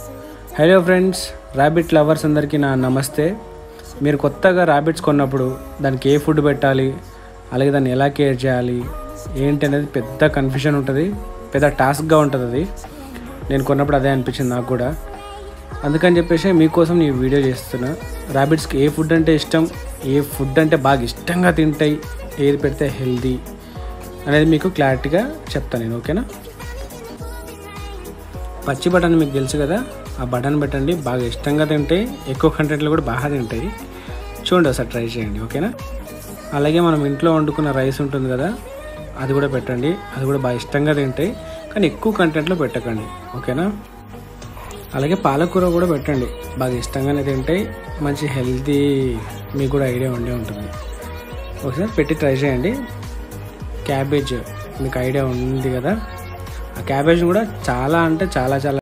hello friends rabbit lovers అందరికీ నా నమస్తే మీరు కొత్తగా ర్యాబిట్స్ కొన్నప్పుడు దానికి ఏ ఫుడ్ పెట్టాలి అలాగే దాన్ని ఎలా కేర్ చేయాలి ఏంటి అనేది పెద్ద కన్ఫ్యూజన్ ఉంటుంది పెద్ద టాస్క్గా ఉంటుంది అది నేను కొన్నప్పుడు అదే అనిపించింది నాకు కూడా అందుకని చెప్పేసి మీకోసం నేను ఈ వీడియో చేస్తున్నా ర్యాబిట్స్కి ఏ ఫుడ్ అంటే ఇష్టం ఏ ఫుడ్ అంటే బాగా ఇష్టంగా తింటాయి ఏది పెడితే హెల్దీ అనేది మీకు క్లారిటీగా చెప్తాను నేను ఓకేనా పచ్చి బటన్ మీకు తెలుసు కదా ఆ బటన్ పెట్టండి బాగా ఇష్టంగా తింటాయి ఎక్కువ కంటెంట్లు కూడా బాగా తింటాయి చూడండి ఒకసారి ట్రై చేయండి ఓకేనా అలాగే మనం ఇంట్లో వండుకున్న రైస్ ఉంటుంది కదా అది కూడా పెట్టండి అది కూడా బాగా ఇష్టంగా తింటాయి కానీ ఎక్కువ కంటెంట్లో పెట్టకండి ఓకేనా అలాగే పాలకూర కూడా పెట్టండి బాగా ఇష్టంగానే తింటాయి మంచి హెల్తీ మీకు కూడా ఐడియా ఉండే ఉంటుంది ఒకసారి పెట్టి ట్రై చేయండి క్యాబేజ్ మీకు ఐడియా ఉంది కదా ఆ క్యాబేజ్ కూడా చాలా అంటే చాలా చాలా